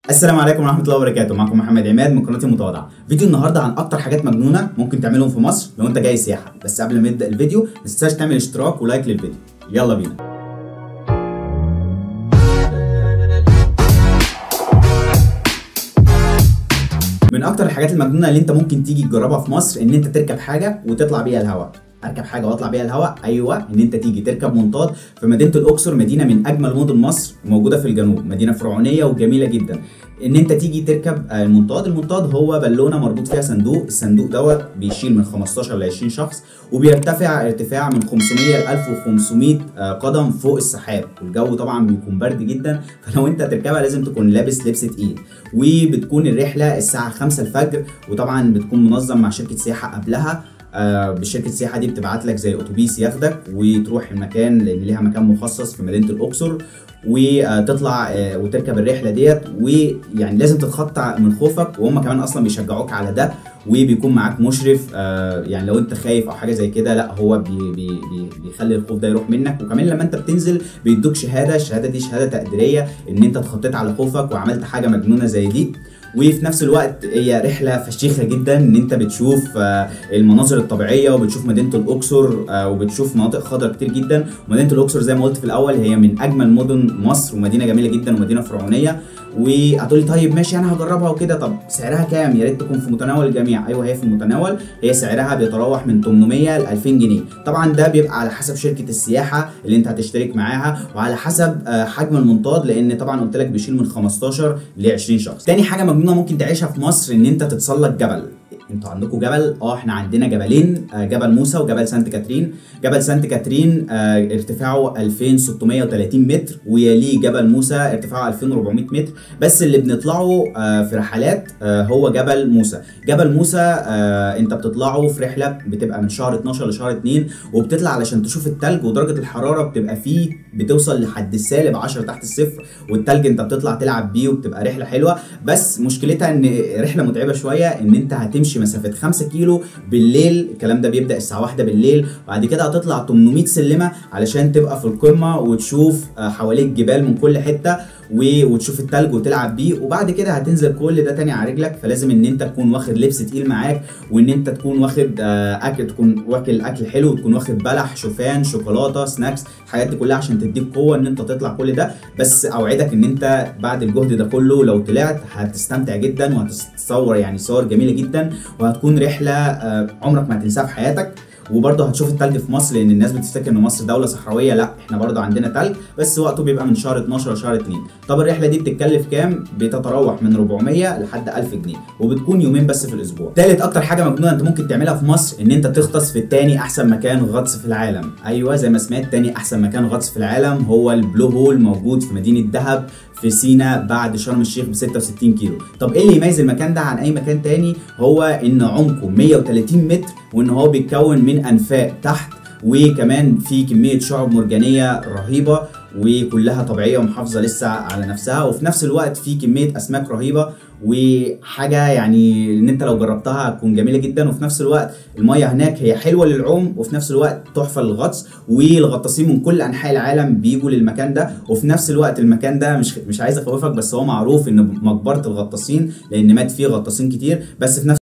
السلام عليكم ورحمه الله وبركاته معكم محمد عماد من قناه المتواضعه فيديو النهارده عن اكتر حاجات مجنونه ممكن تعملهم في مصر لو انت جاي سياحه بس قبل ما نبدا الفيديو ما تنساش تعمل اشتراك ولايك للفيديو يلا بينا من اكتر الحاجات المجنونه اللي انت ممكن تيجي تجربها في مصر ان انت تركب حاجه وتطلع بيها الهواء اركب حاجه واطلع بيها الهواء ايوه ان انت تيجي تركب منطاد في مدينه الاقصر مدينه من اجمل مدن مصر موجوده في الجنوب مدينه فرعونيه وجميله جدا ان انت تيجي تركب المنطاد المنطاد هو بالونه مربوط فيها صندوق الصندوق دوت بيشيل من 15 ل 20 شخص وبيرتفع ارتفاع من 500 ل 1500 قدم فوق السحاب والجو طبعا بيكون برد جدا فلو انت تركبها لازم تكون لابس لبس تقيل وبتكون الرحله الساعه 5 الفجر وطبعا بتكون منظم مع شركه سياحه قبلها آه بشركه السياحه دي بتبعت لك زي اتوبيس ياخدك وتروح المكان لان ليها مكان مخصص في مدينه الاقصر وتطلع آه وتركب الرحله ديت ويعني لازم تتخطى من خوفك وهم كمان اصلا بيشجعوك على ده وبيكون معاك مشرف آه يعني لو انت خايف او حاجه زي كده لا هو بي بي بي بيخلي الخوف ده يروح منك وكمان لما انت بتنزل بيدوك شهاده الشهاده دي شهاده تقديريه ان انت اتخطيت على خوفك وعملت حاجه مجنونه زي دي وفي نفس الوقت هي رحله فشيخه جدا ان انت بتشوف المناظر الطبيعيه وبتشوف مدينه الاقصر وبتشوف مناطق خضراء كتير جدا ومدينه الاقصر زي ما قلت في الاول هي من اجمل مدن مصر ومدينه جميله جدا ومدينه فرعونيه وهتقولي طيب ماشي انا هجربها وكده طب سعرها كام يا ريت تكون في متناول الجميع ايوه هي في المتناول هي سعرها بيتراوح من 800 ل 2000 جنيه طبعا ده بيبقى على حسب شركه السياحه اللي انت هتشترك معاها وعلى حسب حجم المنطاد لان طبعا قلت لك بيشيل من 15 ل 20 شخص تاني حاجه مجنونه ممكن تعيشها في مصر ان انت تتسلق جبل انتوا عندكم جبل اه احنا عندنا جبلين جبل موسى وجبل سانت كاترين جبل سانت كاترين ارتفاعه 2630 متر ويليه جبل موسى ارتفاعه 2400 متر بس اللي بنطلعه في رحلات هو جبل موسى جبل موسى انت بتطلعه في رحله بتبقى من شهر 12 لشهر 2 وبتطلع علشان تشوف التلج ودرجه الحراره بتبقى فيه بتوصل لحد السالب 10 تحت الصفر والتلج انت بتطلع تلعب بيه وبتبقى رحله حلوه بس مشكلتها ان رحله متعبه شويه ان انت هتمشي مسافه 5 كيلو بالليل الكلام ده بيبدا الساعه 1 بالليل وبعد كده هتطلع 800 سلمه علشان تبقى في القمه وتشوف حواليك جبال من كل حته وتشوف التلج وتلعب بيه وبعد كده هتنزل كل ده تاني على رجلك فلازم ان انت تكون واخد لبس تقيل معاك وان انت تكون واخد اكل تكون واكل اكل حلو وتكون واخد بلح شوفان شوكولاته سناكس الحاجات دي كلها عشان تديك قوه ان انت تطلع كل ده بس اوعدك ان انت بعد الجهد ده كله لو طلعت هتستمتع جدا وهتتصور يعني صور جميله جدا وهتكون رحله عمرك ما هتنساها في حياتك وبرضه هتشوف التلج في مصر لان الناس بتفتكر ان مصر دوله صحراويه لا احنا برضه عندنا تلج بس وقته بيبقى من شهر 12 لشهر 2 طب الرحله دي بتتكلف كام بتتراوح من 400 لحد 1000 جنيه وبتكون يومين بس في الاسبوع ثالث اكتر حاجه مجنونه انت ممكن تعملها في مصر ان انت تغطس في الثاني احسن مكان غطس في العالم ايوه زي ما سمعت ثاني احسن مكان غطس في العالم هو البلو هول موجود في مدينه دهب في سينا بعد شرم الشيخ ب 66 كيلو طب ايه اللي يميز المكان ده عن اي مكان تاني هو ان عمقه 130 متر وان هو بيتكون من انفاق تحت وكمان في كميه شعب مرجانيه رهيبه وكلها طبيعيه ومحافظه لسه على نفسها وفي نفس الوقت في كميه اسماك رهيبه وحاجه يعني ان انت لو جربتها هتكون جميله جدا وفي نفس الوقت الميه هناك هي حلوه للعوم وفي نفس الوقت تحفه للغطس والغطاسين من كل انحاء العالم بيجوا للمكان ده وفي نفس الوقت المكان ده مش مش عايز اخوفك بس هو معروف ان مقبره الغطاسين لان مات فيه غطاسين كتير بس في نفس